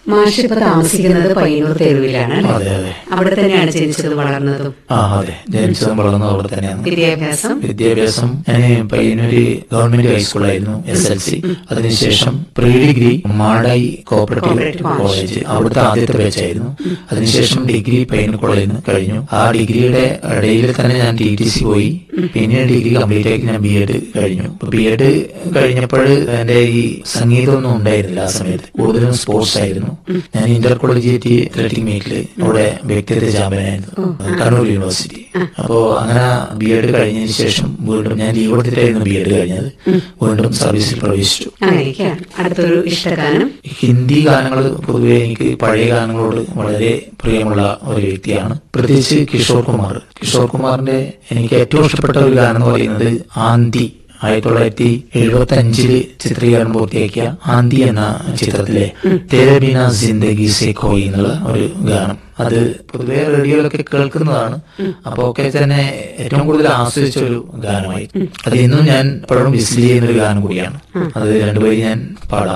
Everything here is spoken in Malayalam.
മാഷ് ഇപ്പൊ താമസിക്കുന്നത് പയ്യന്നൂർ തെരുവിലാണ് അല്ലേ? അതെ അതെ അവിടെ തന്നെയാണ് ജനിച്ചത് വളർന്നതും ആ അതെ ജനിച്ചതും വളർന്നതും അവിടെ തന്നെയാണ് വിദ്യാഭ്യാസം വിദ്യാഭ്യാസം ഞാൻ പയ്യന്നൂര് ഗവൺമെന്റ് ഹൈസ്കൂളായിരുന്നു എസ് എൽ സി അതിനുശേഷം pre degree Madayi cooperative cooperative college അവിടുത്തെ ആദ്യത്തെ ബാച്ചായിരുന്നു അതിനുശേഷം ഡിഗ്രി പയ്യന്നൂർ കോളേജിൽ നിന്ന് കഴിഞ്ഞു ആ ഡിഗ്രിയുടെ ഇടയിൽ തന്നെ ഞാൻ ടി ടി സി പോയി പിന്നെ ഡിഗ്രി കംപ്ലീറ്റ് ആക്കി ഞാൻ ബി എഡ് കഴിഞ്ഞു ബി എഡ് കഴിഞ്ഞപ്പോൾ എന്റെ ഈ സംഗീതമൊന്നും ഉണ്ടായിരുന്നില്ല ആ സമയത്ത് കൂടുതലും സ്പോർട്സ് ആയിരുന്നു ഞാൻ ഇന്റർ കോളേജിയറ്റ് അത്ലറ്റിക് മീറ്റില് അവിടെ വ്യക്തിഗത ചാമ്പ്യനായിരുന്നു കണ്ണൂർ യൂണിവേഴ്സിറ്റി അപ്പോ അങ്ങനെ ബി എഡ് കഴിഞ്ഞതിന് ശേഷം വീണ്ടും ഞാൻ ലീവ് എടുത്തിട്ടായിരുന്നു ബി എഡ് കഴിഞ്ഞത് വീണ്ടും സർവീസിൽ പ്രവേശിച്ചു അങ്ങനെയൊക്കെയാണ് അടുത്തൊരു ഇഷ്ടഗാനം ഹിന്ദി ഗാനങ്ങൾ പൊതുവെ എനിക്ക് പഴയ ഗാനങ്ങളോട് വളരെ പ്രിയമുള്ള ഒരു വ്യക്തിയാണ് പ്രത്യേകിച്ച് കിഷോർ കുമാർ കിഷോർ കുമാറിന്റെ എനിക്ക് ഏറ്റവും ഇഷ്ടപ്പെട്ട ഒരു ഗാനം എന്ന് പറയുന്നത് ആന്തി ആയിരത്തി തൊള്ളായിരത്തി എഴുപത്തി അഞ്ചില് ചിത്രീകരണം പൂർത്തിയാക്കിയ ആന്തി എന്ന ചിത്രത്തിലെ തേരബിന ജിന്ദഗി സെ ഖോയി എന്നുള്ള ഒരു ഗാനം അത് പൊതുവെ റേഡിയോയിലൊക്കെ കേൾക്കുന്നതാണ് അപ്പൊ ഒക്കെ തന്നെ ഏറ്റവും കൂടുതൽ ആസ്വദിച്ച ഒരു ഗാനമായി അത് ഇന്നും ഞാൻ എപ്പോഴും വിസിൽ ചെയ്യുന്ന ഒരു ഗാനം കൂടിയാണ് അത് രണ്ടുപേരും ഞാൻ പാടാം